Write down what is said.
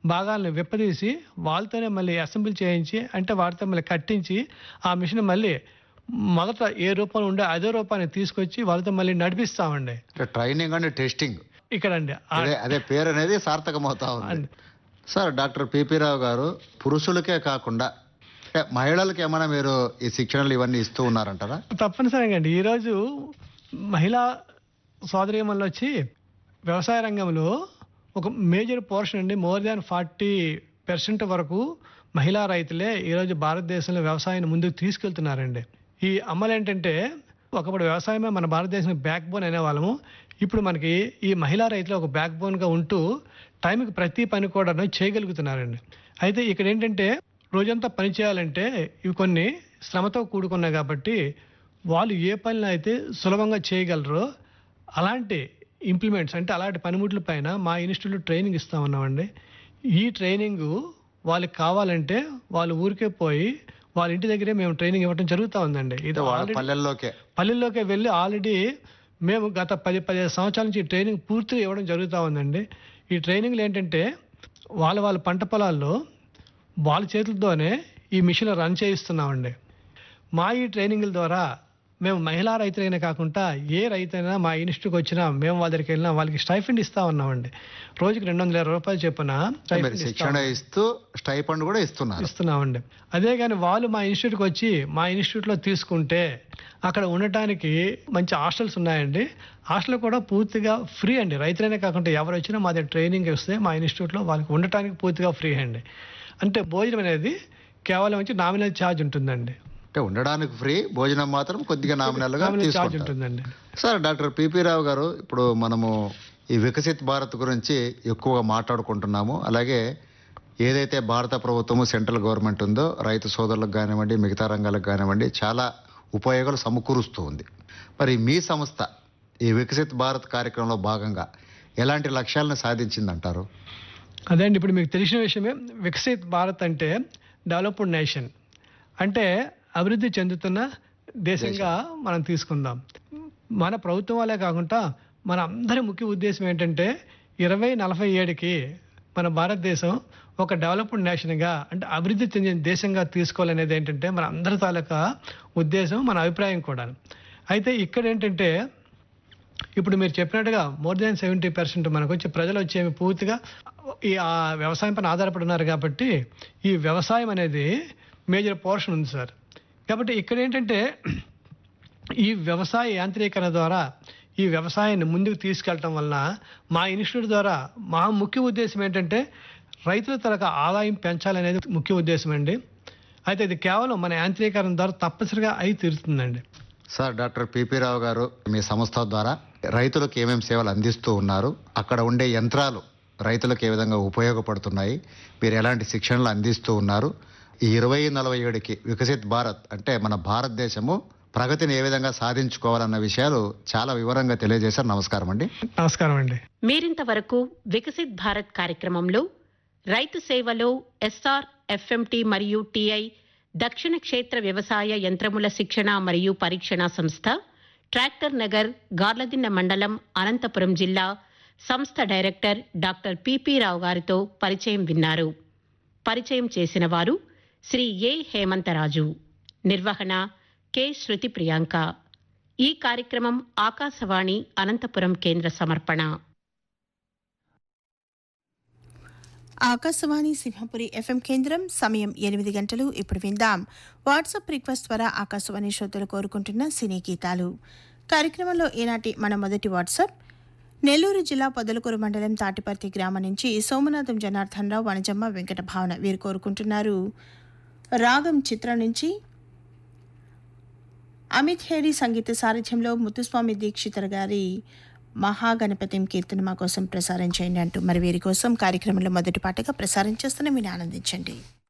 భాగాలను విప్పదీసి వాళ్ళతోనే మళ్ళీ అసెంబ్లీ చేయించి అంటే వాటితో మళ్ళీ కట్టించి ఆ మిషన్ మళ్ళీ మొదట ఏ రూపంలో ఉండే అదే రూపాన్ని తీసుకొచ్చి వాళ్ళతో మళ్ళీ నడిపిస్తామండి అంటే ట్రైనింగ్ అండ్ టెస్టింగ్ ఇక్కడండి ఆ- అదే అదే పేరు అనేది సార్థకమవుతా ఉంది అండి. సార్ డాక్టర్ పిపి రావు గారు పురుషులకే కాకుండా అంటే మహిళలకు ఏమైనా మీరు ఈ శిక్షణలు ఇవన్నీ ఇస్తూ ఉన్నారంటారా తప్పనిసరిగా అండి ఈరోజు మహిళా సోదరీమణులు వచ్చి వ్యవసాయ రంగంలో ఒక మేజర్ పోర్షన్ అండి మోర్ దాన్ ఫార్టీ పర్సెంట్ వరకు మహిళా రైతులే ఈరోజు భారతదేశంలో వ్యవసాయాన్ని ముందుకు తీసుకెళ్తున్నారండి ఈ అమలు ఏంటంటే ఒకప్పుడు వ్యవసాయమే మన భారతదేశం బ్యాక్ బోన్ అనేవాళ్ళము ఇప్పుడు మనకి ఈ మహిళా రైతులు ఒక బ్యాక్ బోన్గా ఉంటూ టైంకి ప్రతి పని కూడా చేయగలుగుతున్నారండి అయితే ఇక్కడ ఏంటంటే రోజంతా పని చేయాలంటే ఇవి కొన్ని శ్రమతో కూడుకున్నాయి కాబట్టి వాళ్ళు ఏ పనులు అయితే సులభంగా చేయగలరో అలాంటి ఇంప్లిమెంట్స్ అంటే అలాంటి పనిముట్ల పైన మా ఇన్స్టిట్యూట్ ట్రైనింగ్ ఇస్తా ఉన్నామండి ఈ ట్రైనింగ్ వాళ్ళకి కావాలంటే వాళ్ళు ఊరికే పోయి వాళ్ళ ఇంటి దగ్గరే మేము ట్రైనింగ్ ఇవ్వడం జరుగుతూ ఉందండి ఇది అంటే వాళ్ళ already- పల్లెల్లోకే పల్లెల్లోకి వెళ్ళి ఆల్రెడీ మేము గత పది పదిహేను సంవత్సరాల నుంచి ఈ ట్రైనింగ్ పూర్తిగా ఇవ్వడం జరుగుతూ ఉందండి ఈ ట్రైనింగ్లు ఏంటంటే వాళ్ళ వాళ్ళ పంట పొలాల్లో వాళ్ళ చేతులతోనే ఈ మిషన్ రన్ చేయిస్తున్నామండి మా ఈ ట్రైనింగ్ల ద్వారా మేము మహిళా రైతులైనా కాకుండా ఏ రైతైనా మా ఇన్స్టిట్యూట్కి వచ్చినా మేము వాళ్ళ దగ్గరికి వెళ్ళినా వాళ్ళకి స్టైఫండ్ ఇస్తా ఉన్నామండి రోజుకి రెండు వందల ఇరవై రూపాయలు చొప్పున మీరు స్టైఫండ్ ఇస్తా శిక్షణ ఇస్తూ స్టైఫండ్ కూడా ఇస్తున్నారు ఇస్తున్నామండి అదే కానీ వాళ్ళు మా ఇన్స్టిట్యూట్కి వచ్చి మా ఇన్స్టిట్యూట్లో తీసుకుంటే అక్కడ ఉండటానికి మంచి హాస్టల్స్ ఉన్నాయండి హాస్టల్ కూడా పూర్తిగా ఫ్రీ అండి రైతులనే కాకుండా ఎవరు వచ్చినా మా దగ్గర ట్రైనింగ్ వస్తే మా ఇన్స్టిట్యూట్లో వాళ్ళకి ఉండటానికి పూర్తిగా ఫ్రీ అండి అంటే భోజనం అనేది కేవలం వచ్చి నామినల్ ఛార్జ్ ఉంటుందండి అంటే ఉండడానికి ఫ్రీ భోజనం మాత్రం కొద్దిగా నామినల్ గా నామినల్ ఛార్జ్ తీసుకుంటారు ఉంటుందండి సార్ డాక్టర్ పిపి రావు గారు ఇప్పుడు మనము ఈ వికసిత్ భారత్ గురించి ఎక్కువగా మాట్లాడుకుంటున్నాము అలాగే ఏదైతే భారత ప్రభుత్వము సెంట్రల్ గవర్నమెంట్ ఉందో రైతు సోదరులకు కానివ్వండి మిగతా రంగాలకు కానివ్వండి చాలా ఉపయోగాలు సమకూరుస్తూ ఉంది మరి మీ సంస్థ ఈ వికసిత్ భారత్ కార్యక్రమంలో భాగంగా ఎలాంటి లక్ష్యాలను సాధించిందంటారు అదే అండి ఇప్పుడు మీకు తెలిసిన విషయమే వికసిత్ భారత్ అంటే డెవలప్డ్ నేషన్ అంటే అభివృద్ధి చెందుతున్న దేశంగా మనం తీసుకుందాం మన ప్రభుత్వం వాళ్ళే కాకుండా మన అందరి ముఖ్య ఉద్దేశం ఏంటంటే ఇరవై నలభై ఏడుకి మన భారతదేశం ఒక డెవలప్డ్ నేషన్గా అంటే అభివృద్ధి చెందిన దేశంగా తీసుకోవాలనేది ఏంటంటే మన అందరి తాలూకా ఉద్దేశం మన అభిప్రాయం కూడా అయితే ఇక్కడ ఏంటంటే ఇప్పుడు మీరు చెప్పినట్టుగా మోర్ దాన్ సెవెంటీ పర్సెంట్ మనకు వచ్చి ప్రజలు వచ్చేవి పూర్తిగా ఈ ఆ వ్యవసాయం పైన ఆధారపడి ఉన్నారు కాబట్టి ఈ వ్యవసాయం అనేది మేజర్ పోర్షన్ ఉంది సార్ కాబట్టి ఇక్కడ ఏంటంటే ఈ వ్యవసాయ యాంత్రీకరణ ద్వారా ఈ వ్యవసాయాన్ని ముందుకు తీసుకెళ్ళటం వలన మా ఇన్స్టిట్యూట్ ద్వారా మా ముఖ్య ఉద్దేశం ఏంటంటే రైతుల తరగ ఆదాయం పెంచాలనేది ముఖ్య ఉద్దేశం అండి అయితే ఇది కేవలం మన యాంత్రీకరణ ద్వారా తప్పనిసరిగా అయి తీరుతుందండి sir doctor P P Rao మీ సంస్థ ద్వారా రైతులకు ఏమేమి సేవలు అందిస్తూ ఉన్నారు అక్కడ ఉండే యంత్రాలు రైతులకు ఏ విధంగా ఉపయోగపడుతున్నాయి మీరు ఎలాంటి శిక్షణలు అందిస్తూ ఉన్నారు ఈ ఇరవై నలభై ఏడుకి వికసిత్ భారత్ అంటే మన భారతదేశము ప్రగతిని ఏ విధంగా సాధించుకోవాలన్న విషయాలు చాలా వివరంగా తెలియజేశారు నమస్కారం అండి నమస్కారం అండి మీరింతవరకు వికసిత్ భారత్ కార్యక్రమంలో రైతు సేవలో ఎస్ఆర్ ఎఫ్ఎంటి మరియు టిఐ దక్షిణ క్షేత్ర వ్యవసాయ యంత్రముల శిక్షణ మరియు పరీక్షణ సంస్థ ట్రాక్టర్ నగర్ గార్లదిన్న మండలం అనంతపురం జిల్లా సంస్థ డైరెక్టర్ డాక్టర్ పిపి రావు గారితో పరిచయం విన్నారు పరిచయం చేసిన వారు శ్రీ ఏ హేమంతరాజు నిర్వహణ కె శృతి ప్రియాంక ఈ కార్యక్రమం ఆకాశవాణి అనంతపురం కేంద్ర సమర్పణ ఆకాశవాణి సింహపురి ఎఫ్ఎం కేంద్రం సమయం ఎనిమిది గంటలు ఇప్పుడు విందాం వాట్సాప్ రిక్వెస్ట్ ద్వారా ఆకాశవాణి శ్రోతలు కోరుకుంటున్న సినీ గీతాలు కార్యక్రమంలో ఈనాటి మన మొదటి వాట్సాప్ నెల్లూరు జిల్లా పొదలకూరు మండలం తాటిపర్తి గ్రామం నుంచి సోమనాథం జనార్దన్ రావు వనజమ్మ వెంకట భావన వీరు కోరుకుంటున్నారు రాగం చిత్రం నుంచి అమిత్ హేరి సంగీత సారథ్యంలో ముత్తుస్వామి దీక్షితర్ గారి మహాగణపతిం కీర్తన మా కోసం ప్రసారం చేయండి అంటూ మరి వీరి కోసం కార్యక్రమంలో మొదటి పాటగా ప్రసారం చేస్తున్న మీరు ఆనందించండి